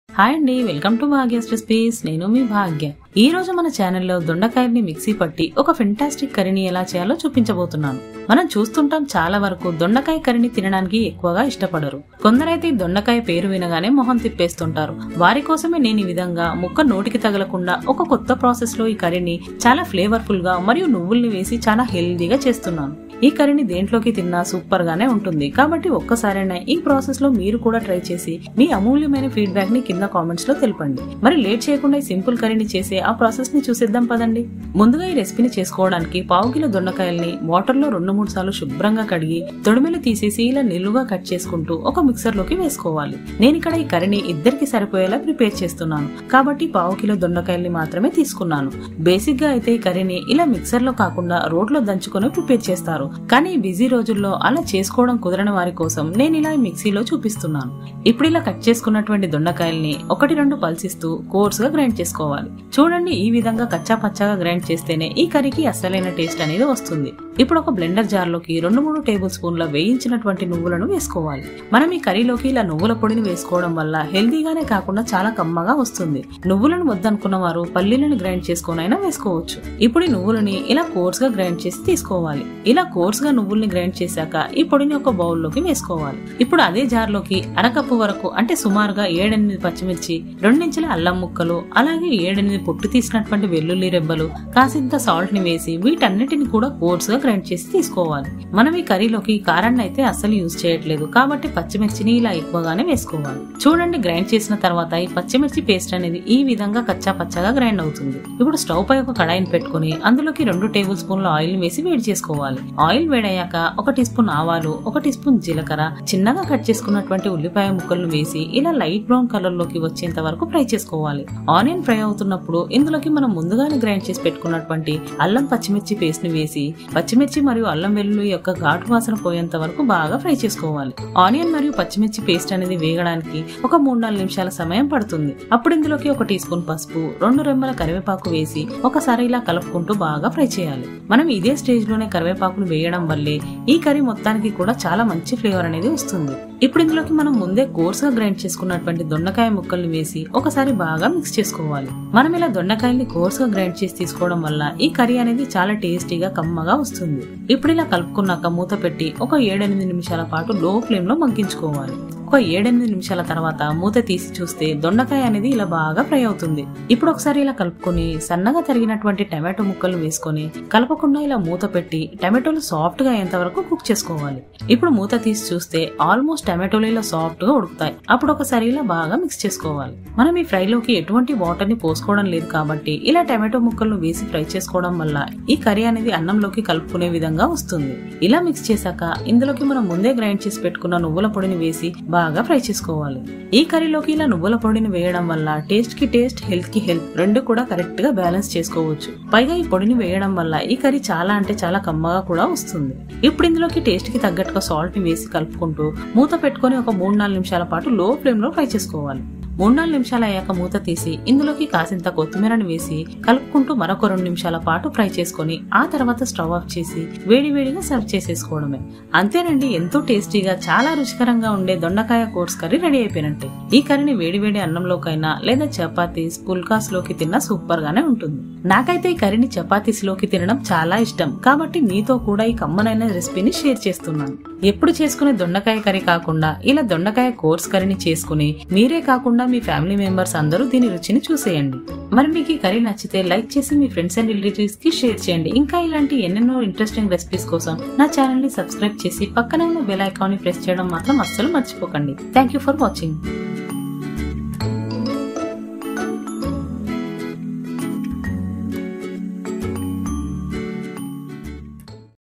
hi అండి welcome to Bhagya's recipes నేను మీ భాగ్య ఈ రోజు మన ఛానల్లో దొండకాయల్ని మిక్సీ పట్టి ఒక ఫెంటాస్టిక్ కర్రీని ఎలా చేయాలో చూపించబోతున్నాను మనం చూస్తుంటాం చాలా వరకు దొండకాయ కర్రీని తినడానికి ఎక్కువగా ఇష్టపడరు కొందరైతే ఈ దొండకాయ పేరు వినగానే మొహం తిప్పేస్తుంటారు వారి కోసమే నేను ఈ విధంగా ముక్క నోటికి తగలకుండా ఒక కొత్త ప్రాసెస్ లో ఈ కర్రీని చాలా ఫ్లేవర్ఫుల్ గా మరియు నువ్వుల్ని వేసి చాలా హెల్దీగా చేస్తున్నాను ఈ కర్రీని దేంట్లోకి తిన్నా సూపర్ గానే ఉంటుంది కాబట్టి ఒక్కసారైనా ఈ ప్రాసెస్ లో మీరు కూడా ట్రై చేసి మీ అమూల్యమైన ఫీడ్బ్యాక్ ని కింద కామెంట్స్ లో తెలపండి మరి లేట్ చేయకుండా ఈ సింపుల్ కర్రీని చేసే ఆ ప్రాసెస్ ని చూసేద్దాం పదండి ముందుగా ఈ రెసిపీని చేసుకోవడానికి పావు కిలో దొండకాయల్ని వాటర్ లో రెండు మూడు సార్లు శుభ్రంగా కడిగి తొడిమెలు తీసేసి ఇలా నిలువుగా కట్ చేసుకుంటూ ఒక మిక్సర్ లోకి వేసుకోవాలి నేను ఇక్కడ ఈ కర్రీని ఇద్దరికి సరిపోయేలా ప్రిపేర్ చేస్తున్నాను కాబట్టి పావు కిలో దొండకాయల్ని మాత్రమే తీసుకున్నాను బేసిక్ గా అయితే ఈ కర్రీని ఇలా మిక్సర్ లో కాకుండా రోడ్ లో దంచుకొని ప్రిపేర్ చేస్తారు కానీ ఈ బిజీ రోజుల్లో అలా చేసుకోవడం కుదరని వారి కోసం నేను ఇలా ఈ మిక్సీలో చూపిస్తున్నాను ఇప్పుడు ఇలా కట్ చేసుకున్నటువంటి దొండకాయల్ని ఒకటి రెండు పల్సిస్తూ కోర్స్ గా గ్రైండ్ చేసుకోవాలి చూడండి ఈ విధంగా కచ్చా పచ్చాగా గ్రైండ్ చేస్తేనే ఈ కర్రీకి అసలైన టేస్ట్ అనేది వస్తుంది ఇప్పుడు ఒక బ్లెండర్ జార్ లోకి రెండు మూడు టేబుల్ స్పూన్ల వేయించినటువంటి నువ్వులను వేసుకోవాలి మనం ఈ కర్రీలోకి ఇలా నువ్వుల పొడిని వేసుకోవడం వల్ల హెల్దీగానే కాకుండా చాలా కమ్మగా వస్తుంది నువ్వులను వద్దనుకున్న వారు పల్లీలను గ్రైండ్ చేసుకునైనా వేసుకోవచ్చు ఇప్పుడు ఈ నువ్వులని ఇలా కోర్స్ గా గ్రైండ్ చేసి తీసుకోవాలి ఇలా కోర్స్ గా నువ్వుల్ని గ్రైండ్ చేశాక ఈ పొడిని ఒక బౌల్ లోకి వేసుకోవాలి ఇప్పుడు అదే జార్ లోకి అరకప్పు వరకు అంటే సుమారుగా ఏడెనిమిది పచ్చిమిర్చి రెండించుల అల్లం ముక్కలు అలాగే ఏడెనిమిది పొట్టు తీసినటువంటి వెల్లుల్లి రెబ్బలు కాసింత సాల్ట్ ని వేసి వీటన్నిటిని కూడా కోర్స్ గా గ్రైండ్ చేసి తీసుకోవాలి మనం ఈ కర్రీలోకి కారాన్ని అయితే అస్సలు యూజ్ చేయట్లేదు కాబట్టి పచ్చిమిర్చిని ఇలా ఎక్కువగానే వేసుకోవాలి చూడండి గ్రైండ్ చేసిన తర్వాత ఈ పచ్చిమిర్చి పేస్ట్ అనేది ఈ విధంగా కచ్చా పచ్చగా గ్రైండ్ అవుతుంది ఇప్పుడు స్టవ్ పై ఒక కడాయిని పెట్టుకుని అందులోకి రెండు టేబుల్ స్పూన్ల ఆయిల్ వేసి వేడి చేసుకోవాలి ఆయిల్ వేడయ్యాక ఒక టీ స్పూన్ ఆవాలు ఒక టీ స్పూన్ జీలకర్ర చిన్నగా కట్ చేసుకున్నటువంటి ఉల్లిపాయ ముక్కలను వేసి ఇలా లైట్ బ్రౌన్ కలర్ లోకి వచ్చేంత వరకు ఫ్రై చేసుకోవాలి ఆనియన్ ఫ్రై అవుతున్నప్పుడు ఇందులోకి మనం ముందుగానే గ్రైండ్ చేసి పెట్టుకున్నటువంటి అల్లం పచ్చిమిర్చి పేస్ట్ ని వేసి పచ్చిమిర్చి మరియు అల్లం వెల్లుల్లి యొక్క ఘాటు వాసన పోయేంత వరకు బాగా ఫ్రై చేసుకోవాలి ఆనియన్ మరియు పచ్చిమిర్చి పేస్ట్ అనేది వేగడానికి ఒక మూడు నాలుగు నిమిషాల సమయం పడుతుంది అప్పుడు ఇందులోకి ఒక టీ స్పూన్ పసుపు రెండు రెమ్మల కరివేపాకు వేసి ఒకసారి ఇలా కలుపుకుంటూ బాగా ఫ్రై చేయాలి మనం ఇదే స్టేజ్ లోనే కరివేపాకును వేయడం వల్లే ఈ కర్రీ మొత్తానికి కూడా చాలా మంచి ఫ్లేవర్ అనేది వస్తుంది ఇప్పుడు ఇందులోకి మనం ముందే కోర్స్ గా గ్రైండ్ చేసుకున్నటువంటి దొండకాయ ముక్కల్ని వేసి ఒకసారి బాగా మిక్స్ చేసుకోవాలి మనం ఇలా దొండకాయల్ని కోర్స్ గా గ్రైండ్ చేసి తీసుకోవడం వల్ల ఈ కర్రీ అనేది చాలా టేస్టీగా కమ్మగా వస్తుంది ఇప్పుడు ఇలా కలుపుకున్నాక మూత పెట్టి ఒక ఏడెనిమిది నిమిషాల పాటు లో ఫ్లేమ్ లో మగ్గించుకోవాలి ఒక ఏడెనిమిది నిమిషాల తర్వాత మూత తీసి చూస్తే దొండకాయ అనేది ఇలా బాగా ఫ్రై అవుతుంది ఇప్పుడు ఒకసారి ఇలా కలుపుకొని సన్నగా తరిగినటువంటి టమాటో ముక్కలు వేసుకొని కలపకుండా ఇలా మూత పెట్టి టమాటోలు సాఫ్ట్ గా అయ్యేంత వరకు కుక్ చేసుకోవాలి ఇప్పుడు మూత తీసి చూస్తే ఆల్మోస్ట్ టమాటోలు ఇలా సాఫ్ట్ గా ఉడుకుతాయి అప్పుడు ఒకసారి ఇలా బాగా మిక్స్ చేసుకోవాలి మనం ఈ ఫ్రైలోకి ఎటువంటి వాటర్ ని పోసుకోవడం లేదు కాబట్టి ఇలా టమాటో ముక్కలను వేసి ఫ్రై చేసుకోవడం వల్ల ఈ కర్రీ అనేది అన్నంలోకి కలుపుకునే విధంగా వస్తుంది ఇలా మిక్స్ చేశాక ఇందులోకి మనం ముందే గ్రైండ్ చేసి పెట్టుకున్న నువ్వుల పొడిని వేసి బాగా ఫ్రై చేసుకోవాలి ఈ కర్రీలోకి ఇలా నువ్వుల పొడిని వేయడం వల్ల టేస్ట్ కి టేస్ట్ హెల్త్ కి హెల్త్ రెండు కూడా కరెక్ట్ గా బ్యాలెన్స్ చేసుకోవచ్చు పైగా ఈ పొడిని వేయడం వల్ల ఈ కర్రీ చాలా అంటే చాలా కమ్మగా కూడా వస్తుంది ఇప్పుడు ఇందులోకి టేస్ట్ కి తగ్గట్టుగా సాల్ట్ ని వేసి కలుపుకుంటూ మూత పెట్టుకొని ఒక మూడు నాలుగు నిమిషాల పాటు లో ఫ్లేమ్ లో ఫ్రై చేసుకోవాలి మూడు నాలుగు నిమిషాలు అయ్యాక మూత తీసి ఇందులోకి కాసింత కొత్తిమీరని వేసి కలుపుకుంటూ మరొక రెండు నిమిషాల పాటు ఫ్రై చేసుకొని ఆ తర్వాత స్టవ్ ఆఫ్ చేసి వేడి వేడిగా సర్వ్ చేసేసుకోవడమే అంతేనండి ఎంతో టేస్టీగా చాలా రుచికరంగా ఉండే దొండకాయ కోర్స్ కర్రీ రెడీ అయిపోయినట్టే ఈ కర్రీని వేడి వేడి అన్నంలోకైనా లేదా చపాతీస్ పుల్కాస్ లోకి తిన్నా సూపర్ గానే ఉంటుంది నాకైతే ఈ కర్రీని చపాతీస్ లోకి తినడం చాలా ఇష్టం కాబట్టి మీతో కూడా ఈ కమ్మనైన రెసిపీని షేర్ చేస్తున్నాను ఎప్పుడు చేసుకునే దొండకాయ కర్రీ కాకుండా ఇలా దొండకాయ కోర్స్ కర్రీని చేసుకుని మీరే కాకుండా మీ ఫ్యామిలీ మెంబర్స్ అందరూ దీని రుచిని చూసేయండి మరి మీకు ఈ కర్రీ నచ్చితే లైక్ చేసి మీ ఫ్రెండ్స్ అండ్ రిలేటివ్స్ కి షేర్ చేయండి ఇంకా ఇలాంటి ఎన్నెన్నో ఇంట్రెస్టింగ్ రెసిపీస్ కోసం నా ఛానల్ ని సబ్స్క్రైబ్ చేసి పక్కనే ఉన్న బెల్ ఐకాన్ ని ప్రెస్ చేయడం మాత్రం అస్సలు మర్చిపోకండి థ్యాంక్ యూ ఫర్ వాచింగ్